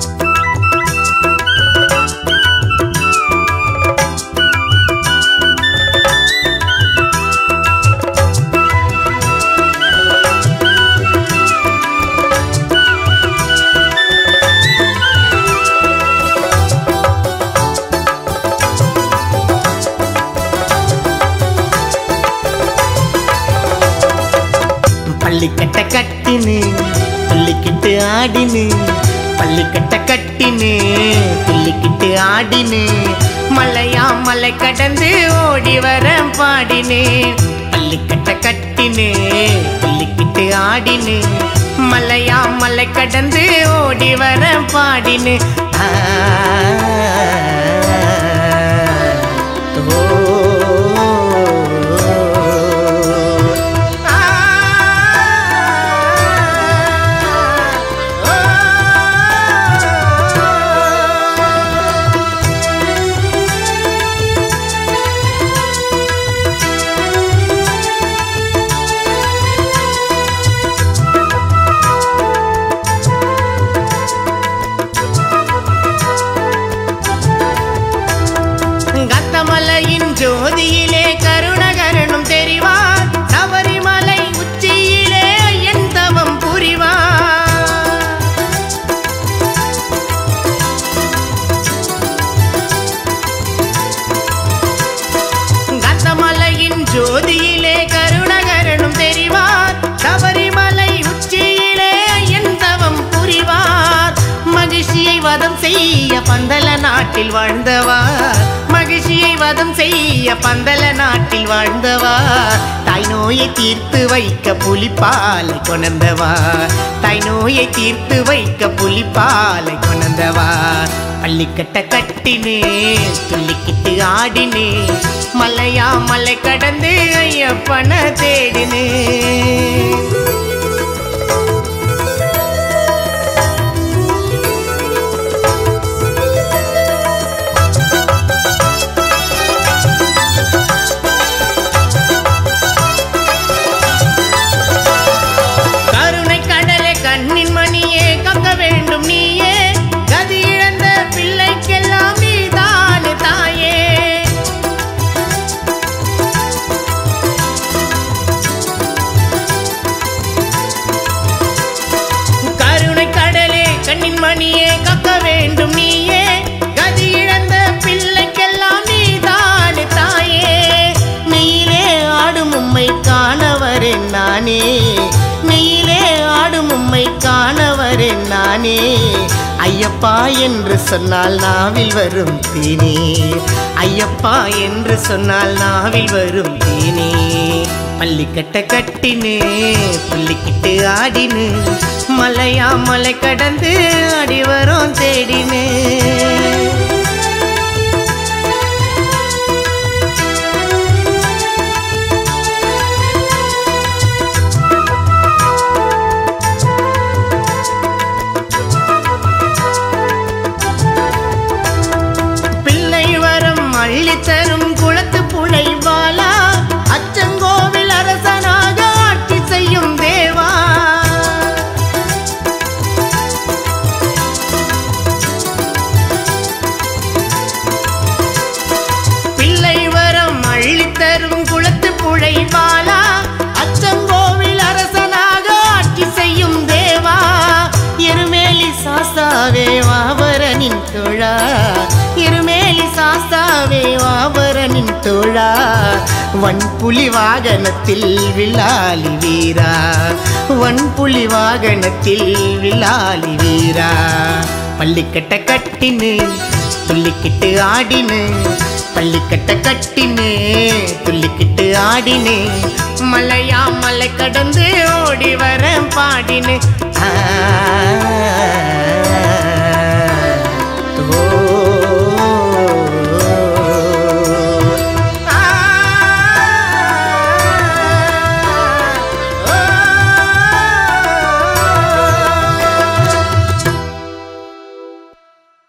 பள்ளிக்கட்ட கட்டினு துள்ளிக்கிட்டு ஆடினு பள்ளிக்கட்ட கட்டினு துள்ளிக்கிட்டு ஆடினு மலையா மலை கடந்து ஓடி வர பாடினு பள்ளிக்கட்ட கட்டினு துள்ளிக்கிட்டு ஆடினு மலையா மலை கடந்து ஓடி வர பாடினு ஆ, ஓ கத்தமலையின் ஜோதியிலே கருணகரனும் தெரிவார் சபரிமலை உச்சியிலே ஐயன் தவம் புரிவார் கத்தமலையின் ஜோதியிலே கருணகரனும் தெரிவார் சபரிமலை உச்சியிலே ஐயன் தவம் புரிவார் மகிழ்ச்சியை வதம் செய்ய பந்தல நாட்டில் வாழ்ந்தவா மகிழ்ச்சியை வதம் செய்ய பந்தல நாட்டில் வாழ்ந்தவா தாய் நோயை தீர்த்து வைக்க புலிப்பாலை கொணர்ந்தவா தாய் நோயை தீர்த்து வைக்க புலிப்பாலை கொணர்ந்தவா பள்ளிக்கட்ட கட்டினே துள்ளிக்கிட்டு ஆடினே மலையா மலை கடந்து ஐயப்பன தேடினே கருணை கடலே கண்ணின் மணியே கக்க வேண்டும் நீயே கதி இழந்த பிள்ளைக்கெல்லாம் நீதானே தாயே கருணை கடலே கண்ணின் மணியே கக்க வேண்டும் நீயே கதி இழந்த பிள்ளைக்கெல்லாம் நீதானே தாயே மெயிலே ஆடும் உம்மை காணவரேன் நானே மெயிலே ஆடும் உம்மை காணவரேன் நானே ஐயப்பா என்று சொன்னால் நாவில் வரும் தேனே ஐயப்பா என்று சொன்னால் நாவில் வரும் தேனே பள்ளிக்கட்ட கட்டினு புள்ளிக்கிட்டு ஆடினு மலையா மலை கடந்து அடி வரும் தேடினு பிள்ளை வரம் அள்ளித்தரும் குளத்து புழை பாலா அச்சங்கோவில் அரசனாக ஆட்சி செய்யும் தேவா பிள்ளை வரம் அள்ளித்தரும் குளத்து புழை பாலா அச்சங்கோவில் அரசனாக ஆட்சி செய்யும் தேவா இருமேலி சாஸ்தாவே வாபரனின் தோழா இருமேலி சாஸ்தாவே வாபரனின் தோழா வன்புலி வாகனத்தில் வில்லாலி வீரா வன்புலி வாகனத்தில் வில்லாலி வீரா பள்ளிக்கட்ட கட்டினு துள்ளிக்கிட்டு ஆடினு பள்ளிக்கட்ட கட்டினு துள்ளிக்கிட்டு ஆடினு மலையா மலை கடந்து ஓடி வர பாடினு ஆ